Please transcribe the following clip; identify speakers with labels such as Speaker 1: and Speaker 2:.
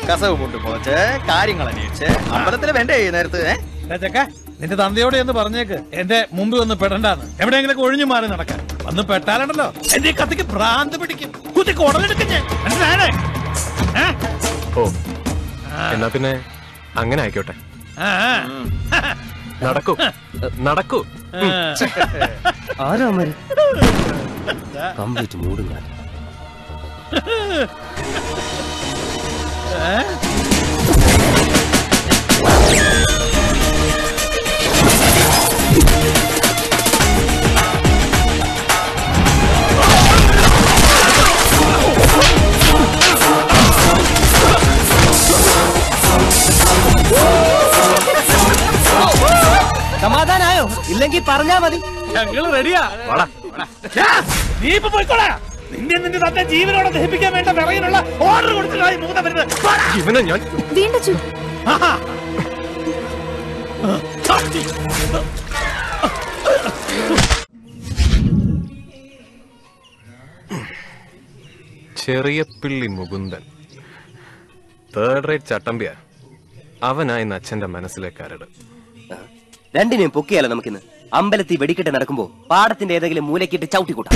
Speaker 1: കസവ് കൊണ്ട് പോച്ച് കാര്യങ്ങൾ അന്വേഷിച്ച് അമ്പലത്തിൽ വേണ്ടേ ഈ നേരത്ത് ഏ?
Speaker 2: ഏ ചെക്ക നിന്റെ തന്തയോടെ എന്ന് പറഞ്ഞേക്ക് എന്റെ മുമ്പിൽ ഒന്ന് പെടണ്ടാന്ന് എവിടെയെങ്കിലും ഒഴിഞ്ഞു മാറി നടക്കാൻ വന്ന് പെട്ടാലുണ്ടല്ലോ എന്റെ ഈ കത്തിക്ക് ഭ്രാന്ത് പിടിക്കും കുത്തി കുടലെടുക്കും ഞാൻ മനസ്സിലായേ ഏ?
Speaker 3: ഓ എന്നാ പിന്നെ അങ്ങനെ ആയിക്കോട്ടെ
Speaker 2: ആ, ആ.
Speaker 3: നടക്കൂ നടക്കൂ
Speaker 2: ആ.
Speaker 4: ആരാ അമ്മര് കംപ്ലീറ്റ് മൂടും കാലം
Speaker 2: ഏ?
Speaker 4: സമാധാനായോ ഇല്ലെങ്കിൽ പറഞ്ഞാ മതി
Speaker 2: ഞങ്ങള് റെഡിയാ
Speaker 3: വാടാ.
Speaker 2: ഛാ, നീ ഇപ്പൊ പോയിക്കോളാ നിന്നെ നിന്റെ തന്റെ ജീവനോടെ ദഹിപ്പിക്കാൻ വേണ്ട വിറകിനുള്ള ഓർഡർ കൊടുത്തിട്ടായി മൂന്ന വരുന്നത് പോടാ.
Speaker 3: ഇവനെ ഞാൻ
Speaker 5: വേണ്ട ചു
Speaker 2: ആഹാ. ചാട്ടി.
Speaker 3: ചെറിയ പിള്ളി മുകുന്ദൻ തേർഡ് റേറ്റ് ചട്ടമ്പ്യ അവനായി അച്ഛന്റെ മനസ്സിലെ കരട്
Speaker 4: രണ്ടിനെയും പൊക്കിയാലോ നമുക്കിന്ന് അമ്പലത്തിൽ വെടിക്കെട്ട് നടക്കുമ്പോ പാടത്തിന്റെ ഏതെങ്കിലും മൂലക്കിട്ട് ചവിട്ടിക്കൂട്ടാം